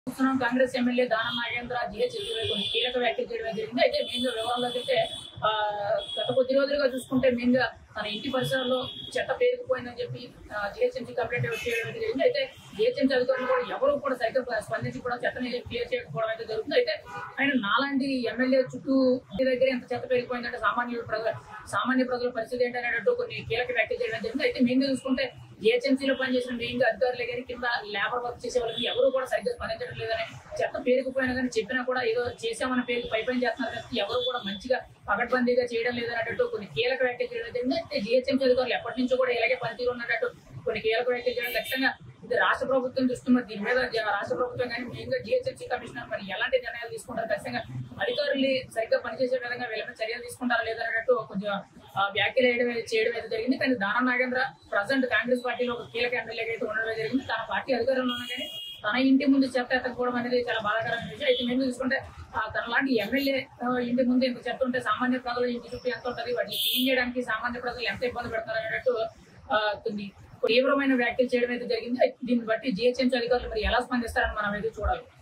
చూస్తున్నాం కాంగ్రెస్ ఎమ్మెల్యే దానం నాగేంద్ర జిహెచ్ కొన్ని కీలక వ్యాఖ్యలు చేయడం జరిగింది అయితే మెయిన్ వివరాల్లోకి అయితే ఆ, గత కొద్ది రోజులుగా చూసుకుంటే మెయిన్ గా తన ఇంటి పరిసరాల్లో చెత్త పేరుకుపోయిందని చెప్పి జిహెచ్ఎంసీ కంప్లైంట్ చేయడం అయితే జరిగింది అయితే జిహెచ్ఎంసీ అధికారులు కూడా ఎవరు కూడా సరిగ్గా స్పందించి కూడా చెత్తని క్లియర్ చేయకపోవడం అయితే జరుగుతుంది అయితే ఆయన నాలాంటి ఎమ్మెల్యే చుట్టూ ఇంటి దగ్గర ఎంత చెత్త పేరుకుపోయిందంటే సామాన్య ప్రజల సామాన్య ప్రజల పరిస్థితి ఏంటనేటట్టు కొన్ని కీలక వ్యాఖ్యలు చేయడం జరిగింది అయితే మెయిన్ గా చూసుకుంటే జిహెచ్ఎంసీలో పనిచేసిన మెయిన్ గా అధికారులు కానీ కింద లేబర్ వర్క్ చేసే వాళ్ళకి ఎవరు కూడా సరిగ్గా స్పందించడం లేదని చెత్త పేరుకుపోయినా కానీ చెప్పినా కూడా ఏదో చేసామన్న పేరు పై పైన చేస్తున్నారు కానీ ఎవరు కూడా మంచిగా పకడ్బందీగా చేయడం లేదన్నట్టు కొన్ని కీలక వ్యాఖ్యలు చేయడం జరిగింది అయితే జిహెచ్ఎంసీ అధికారులు ఎప్పటి నుంచో కూడా ఇలాగే పనితీరు ఉన్నట్టు కొన్ని కీలక వ్యాఖ్యలు చేయడం ఖచ్చితంగా ఇది రాష్ట్ర ప్రభుత్వం చూస్తున్న దీని మీద జ- రాష్ట్ర ప్రభుత్వం కానీ మెయిన్ గా జిహెచ్ఎంసీ కమిషనర్ మరి ఎలాంటి నిర్ణయాలు తీసుకుంటారు ఖచ్చితంగా అధికారులు సరిగ్గా పనిచేసే విధంగా వీళ్ళ మీద చర్యలు తీసుకుంటారా లేదన్నట్టు కొంచెం ఆ, వ్యాఖ్యలు వేయడం చేయడం అయితే జరిగింది కానీ దానం నాగేంద్ర ప్రజెంట్ కాంగ్రెస్ పార్టీలో ఒక కీలక ఎమ్మెల్యేగా అయితే ఉండడం జరిగింది తన పార్టీ అధికారంలో ఉన్నా కానీ తన ఇంటి ముందు చెత్త ఎత్తకపోవడం అనేది చాలా బాధాకరమైన విషయం అయితే మేము చూసుకుంటే ఆ, తన లాంటి ఎమ్మెల్యే ఆ, ఇంటి ముందు ఎంత చెత్త ఉంటే సామాన్య ప్రజలు ఇంటి చుట్టూ ఎంత ఉంటుంది వాటిని క్లీన్ చేయడానికి సామాన్య ప్రజలు ఎంత ఇబ్బంది పెడతారు అనేటట్టు ఆ, కొన్ని తీవ్రమైన వ్యాఖ్యలు చేయడం అయితే జరిగింది అయితే దీన్ని బట్టి జిహెచ్ఎంసీ అధికారులు మరి ఎలా స్పందిస్తారని మనం అయితే చూడాలి